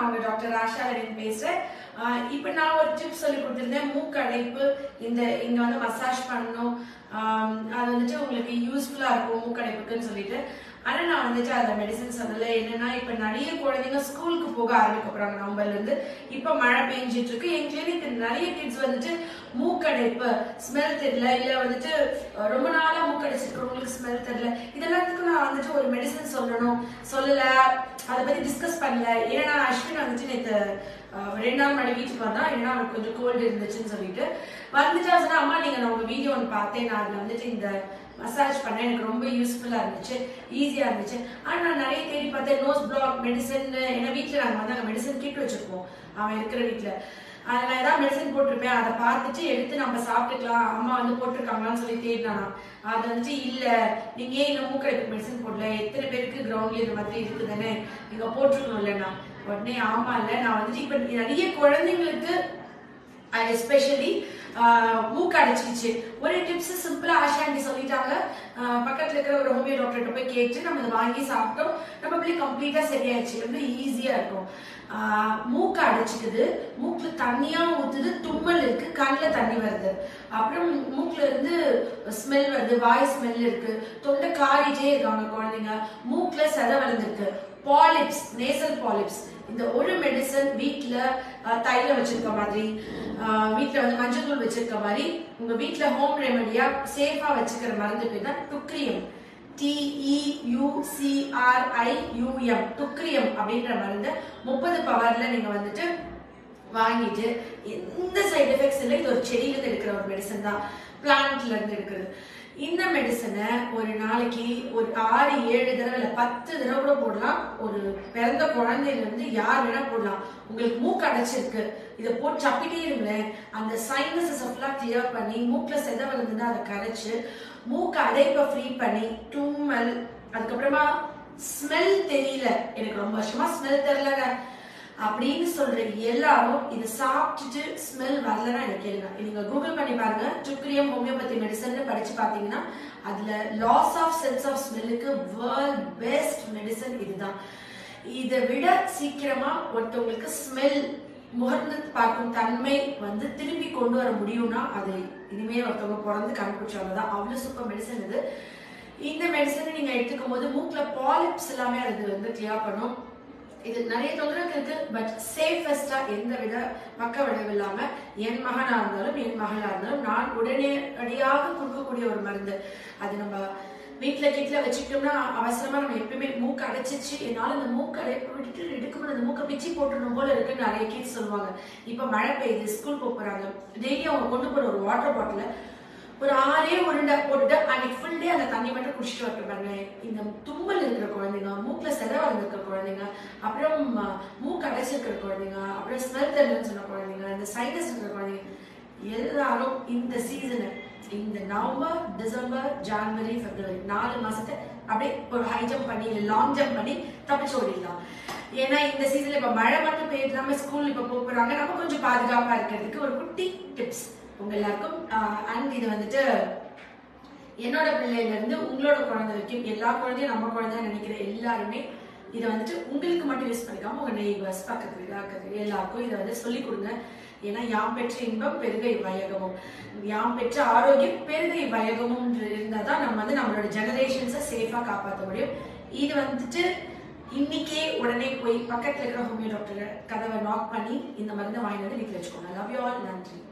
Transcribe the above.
நான் உங்க doctor Asha Lenin பேசுறேன் ஆஹ் இப்ப நான் ஒரு டிப் சொல்லி கொடுத்திருந்தேன் மூக்கடைப்பு இந்த இங்க வந்து மசாஜ் பண்ணணும் ஆஹ் அது வந்துட்டு உங்களுக்கு யூஸ்ஃபுல்லா இருக்கும் மூக்கடைப்புக்குன்னு சொல்லிட்டு ஆனா நான் வந்துட்டு அந்த மெடிசன் சொன்னல என்னன்னா இப்ப நிறைய குழந்தைங்க ஸ்கூலுக்கு போக ஆரம்பிக்க போறாங்க நவம்பர்ல இருந்து இப்ப மழை பெஞ்சிட்டு இருக்கு என் கிளினிக் நிறைய கிட்ஸ் வந்துட்டு மூக்கடைப்பு ஸ்மெல் தெரியல இல்ல வந்துட்டு அஹ், ரொம்ப நாளா மூக்கடைச்சிருக்கிறவங்களுக்கு ஸ்மெல் தெரியல இதெல்லாத்துக்கும் நான் வந்துட்டு ஒரு மெடிசன் சொல்லணும் சொல்லல அதை பத்தி டிஸ்கஸ் பண்ணல ஏன்னா அஸ்வின் வந்துட்டு நேத்து அஹ், ரெண்டு நாள் முன்னாடி வீட்டுக்கு வந்தா ஏன்னா அவனுக்கு கொஞ்சம் கோல்டு இருந்துச்சுன்னு சொல்லிட்டு வந்துட்டு அவன் சொன்னா அம்மா நீங்க நான் உங்க வீடியோ ஒன்று பார்த்தேன் நான் அதுல வந்துட்டு இந்த மசாஜ் பண்ண எனக்கு ரொம்ப யூஸ்ஃபுல்லா இருந்துச்சு ஈஸியா இருந்துச்சு ஆனா நான் நிறைய தேடி பார்த்தேன் நோஸ் பிளாக் மெடிசன் ஏன்னா வீட்டுல நாங்க வந்து அங்க மெடிசன் கிட் வச்சிருப்போம் அவன் இருக்கிற வீட்டுல அதுல நான் ஏதாவது மெடிசன் போட்டிருப்பேன் அதை பார்த்துட்டு எடுத்து நம்ம சாப்பிட்டுக்கலாம் அம்மா வந்து போட்டிருக்காங்களான்னு சொல்லி தேடினானா அது வந்துட்டு இல்ல நீங்க ஏன் இன்னும் மூக்கடைப்பு மெடிசன் போடல எத்தனை பேருக்கு கிரவுண்ட்ல இந்த மாதிரி இருக்குதானே நீங்க போட்டிருக்கணும்ல நான் உடனே ஆமா இல்ல நான் வந்துட்டு இப்ப நிறைய குழந்தைங்களுக்கு எஸ்பெஷலி மூக்கு அடைச்சிருச்சு ஒரு டிப்ஸ் சிம்பிளா ஆஷா ஆண்டி சொல்லிட்டாங்க ஆஹ் பக்கத்துல இருக்கிற ஒரு ஹோமியோ டாக்டர்கிட்ட போய் கேட்டு நம்ம அதை வாங்கி சாப்பிட்டோம் நம்ம அப்படியே கம்ப்ளீட்டா சரியாயிடுச்சு ரொம்ப ஈஸியா இருக்கும் ஆஹ் மூக்கு அடைச்சிக்குது மூக்குல தண்ணியா ஊத்துது தும்மல் இருக்கு கண்ணுல தண்ணி வருது அப்புறம் மூக்குல இருந்து ஸ்மெல் வருது வாய் ஸ்மெல் இருக்கு தொண்டை காரிட்டே இருக்காங்க குழந்தைங்க மூக்குல செத வளர்ந்துருக்கு பாலிப்ஸ் நேசல் பாலிப்ஸ் இந்த ஒரு மெடிசன் வீட்ல அஹ், தைலம் வச்சிருக்க மாதிரி அஹ், வீட்ல வந்து மஞ்சள் தூள் வச்சிருக்க மாதிரி உங்க வீட்ல ஹோம் ரெமெடியா சேஃபா வச்சுக்கிற மருந்து பேர் தான் டுக்ரியம் டிஇயூசிஆர்ஐயூஎம் டுக்ரியம் அப்படின்ற மருந்து முப்பது பவர்ல நீங்க வந்துட்டு வாங்கிட்டு எந்த சைடு எஃபெக்ட்ஸ் இல்லை இது ஒரு செடியில இருந்து எடுக்கிற ஒரு மெடிசன் தான் பிளான்ட்ல இருந்து எடுக்கிறது இந்த மெடிசனை ஒரு நாளைக்கு ஒரு ஆறு ஏழு தடவை இல்ல பத்து தடவை கூட போடலாம் ஒரு பிறந்த குழந்தையில இருந்து யார் வேணா போடலாம் உங்களுக்கு மூக்கு அடைச்சிருக்கு இதை போட்டு சப்பிட்டே இருங்களேன் அந்த சைனஸஸ் எல்லாம் கிளியர் பண்ணி மூக்குல செத விழுந்துன்னா அதை கரைச்சு மூக்கு அடைப்பை ஃப்ரீ பண்ணி தும்மல் அதுக்கப்புறமா ஸ்மெல் தெரியல எனக்கு ரொம்ப வருஷமா ஸ்மெல் தெரியலங்க அப்படின்னு சொல்ற எல்லாரும் இதை சாப்பிட்டுட்டு ஸ்மெல் வரலன்னா எனக்கு கேளுங்க நீங்க கூகுள் பண்ணி பாருங்க டுக்ரியம் ஹோமியோபதி மெடிசன் படிச்சு பாத்தீங்கன்னா அதுல லாஸ் ஆஃப் சென்ஸ் ஆஃப் ஸ்மெல்லுக்கு வேர்ல்ட் பெஸ்ட் மெடிசன் இதுதான் இதை விட சீக்கிரமா ஒருத்தவங்களுக்கு ஸ்மெல் முகர்ந்து பார்க்கும் தன்மை வந்து திரும்பி கொண்டு வர முடியும்னா அது இனிமே ஒருத்தவங்க பிறந்து கண்டுபிடிச்சவங்க தான் அவ்வளவு சூப்பர் மெடிசன் இது இந்த மெடிசனை நீங்க எடுத்துக்கும் போது மூக்குல பாலிப்ஸ் எல்லாமே அது வந்து கிளியர் பண்ணும் இது நிறைய தொந்தரவுகள் இருக்கு பட் சேஃபஸ்டா எந்த வித பக்க விளைவு இல்லாம என் மகனா இருந்தாலும் என் மகளா இருந்தாலும் நான் உடனடியாக கொடுக்கக்கூடிய ஒரு மருந்து அது நம்ம வீட்ல கிட்ல வச்சுக்கிட்டோம்னா அவசரமா நம்ம எப்பயுமே மூக்கு அடைச்சிச்சு என்னால இந்த மூக்கு அடைப்பு விட்டுட்டு எடுக்கும்போது அந்த மூக்கை பிச்சு போட்டுடணும் போல இருக்குன்னு நிறைய கிட்ஸ் சொல்லுவாங்க இப்ப மழை பெய்யுது ஸ்கூல் போக போறாங்க டெய்லி அவங்க கொண்டு போற ஒரு வாட்டர் பாட்டில ஒரு ஆறே உருண்டை போட்டுட்டு அன்னைக்கு ஃபுல் டே அந்த தண்ணி மட்டும் குடிச்சிட்டு வரட்டு பாருங்க இந்த தும்மல் இருக்கிற குழந்தைங்க மூக்குல செத வளர்ந்துருக்கிற குழந்தைங்க அப்புறம் அஹ், மூக்கு அடைச்சிருக்கிற குழந்தைங்க அப்புறம் ஸ்மெல் தெரியலன்னு சொன்ன குழந்தைங்க இந்த சைனஸ் இருக்கிற குழந்தைங்க எல்லாரும் இந்த சீசனை இந்த நவம்பர் டிசம்பர் ஜான்வரி பிப்ரவரி நாலு மாசத்தை அப்படியே ஒரு ஹை ஜம்ப் பண்ணி இல்லை லாங் ஜம்ப் பண்ணி தப்பிச்சு ஓடிடலாம் ஏன்னா இந்த சீசன்ல இப்ப மழை மட்டும் பெய்யாம ஸ்கூல் இப்ப போக போறாங்க நம்ம கொஞ்சம் பாதுகாப்பா இருக்கிறதுக்கு ஒரு குட்டி டிப்ஸ் உங்க எல்லாருக்கும் அண்ட் இது வந்துட்டு என்னோட பிள்ளையில இருந்து உங்களோட குழந்தை வரைக்கும் எல்லா குழந்தையும் நம்ம குழந்தைய நினைக்கிற எல்லாருமே இதை வந்துட்டு உங்களுக்கு மட்டும் யூஸ் பண்ணிக்காம உங்க நெய்பர்ஸ் பக்கத்து வீடு அக்கத்து வீடு எல்லாருக்கும் இதை வந்து சொல்லி கொடுங்க ஏன்னா யாம் பெற்ற இன்பம் பெருகை வயகமும் யாம் பெற்ற ஆரோக்கியம் பெருகை வயகமும் இருந்தால் தான் நம்ம வந்து நம்மளோட ஜெனரேஷன்ஸை சேஃபாக காப்பாற்ற முடியும் இது வந்துட்டு இன்னைக்கே உடனே போய் பக்கத்துல இருக்கிற ஹோமியோ டாக்டர் கதவை நாக் பண்ணி இந்த மருந்தை வாங்கி வந்து வீட்டில் வச்சுக்கோங்க லவ் யூ ஆல் நன்றி